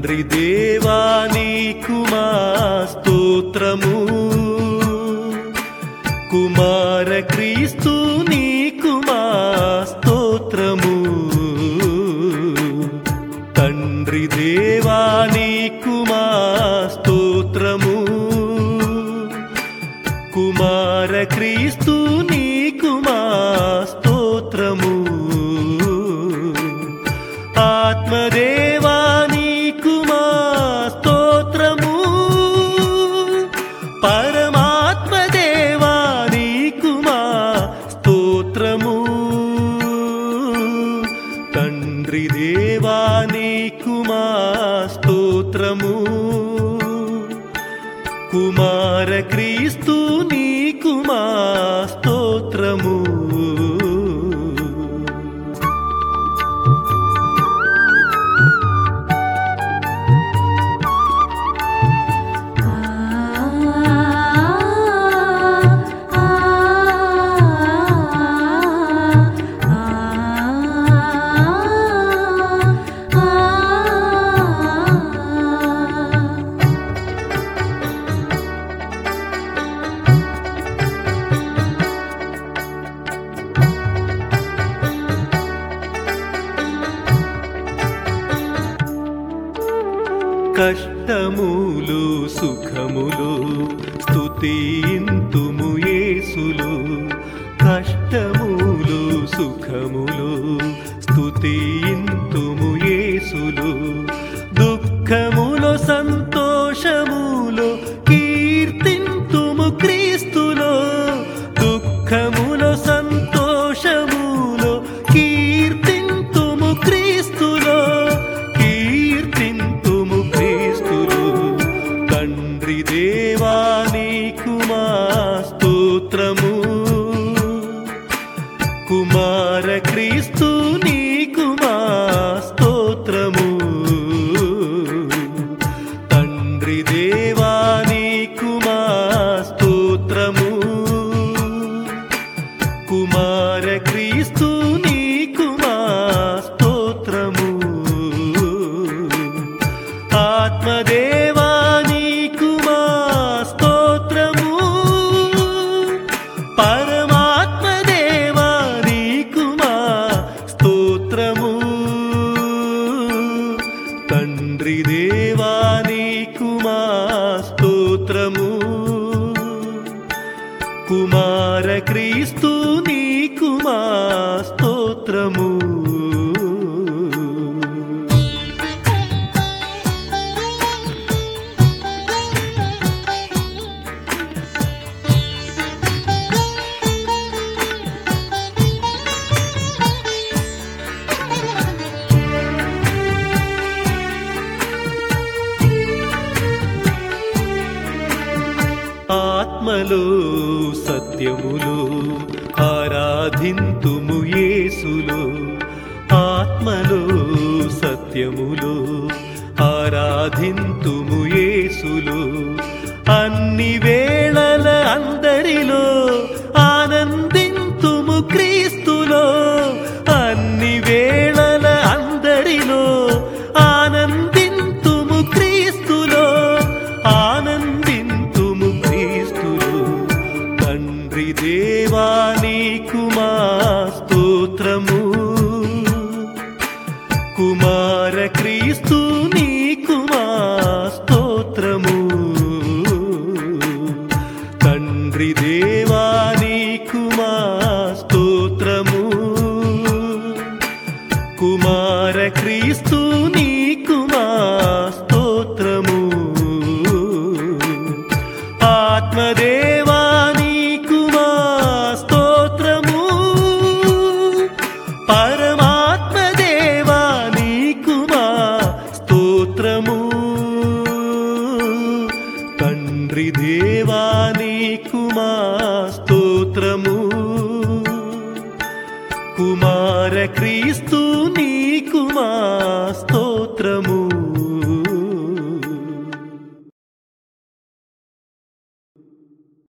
తండ్రి దేవా నీకు మా స్తోత్రము కుమార క్రీస్తు నీకు మా స్తోత్రము తండ్రి దేవా నీకు మా స్తోత్రము కుమార క్రీస్తు నీకు మా స్తోత్రము ఆత్మదేవా నీకు మా స్తోత్రము పరమాత్మదేవా నీకు మా స్తోత్రము తండ్రి దేవా నీకు మా స్తోత్రము కుమార క్రీస్తు నీకు మా స్తోత్రము కష్టములు సుఖములు స్తుతింతుము యేసులు కష్టములు సుఖములు స్తుతింతుము యేసులు దుఃఖములో సంతోషములో కీర్తింతుము క్రీస్తులో దుఃఖములో సంతోషములో కీర్తింతుము క్రీస్తులో కీర్తింతుము క్రీస్తులు తండ్రి దేవా నీకు మా స్తోత్రము కుమార క్రీస్తు నీకు మా స్తోత్రము తండ్రి దేవా నీకు మా స్తోత్రము కుమార క్రీస్తు నీకు మా స్తోత్రము ఆత్మదేవా నీకు మా స్తోత్రము పరమాత్మదేవా నీకు మా స్తోత్రము తండ్రి దేవా నీకు మా స్తోత్రము కుమార క్రీస్తు నీకు మా స్తోత్రము ఆత్మలో సత్యములో ఆరాధింతుము యేసులో ఆత్మలో సత్యములో ఆరాధింతుము యేసులో అన్ని వేళల అందరిలో ఆనందింతుము క్రీస్తులో అన్ని వేళల అందరిలో ఆనందింతుము క్రీస్తులో ఆనందింతుము క్రీస్తులో తండ్రి దేవా నీకు మా స్తోత్రము కుమార క్రీస్తు నీకు మా స్తోత్రము తండ్రి దేవా నీకు మా స్తోత్రము కుమార క్రీస్తు నీకు మా స్తోత్రము ఆత్మదేవా నీకు మా స్తోత్రము పరమాత్మదేవా నీకు మా స్తోత్రము తండ్రి దేవా నీకు మా స్తోత్రము కుమార క్రీస్తు నీకు మా స్తోత్రము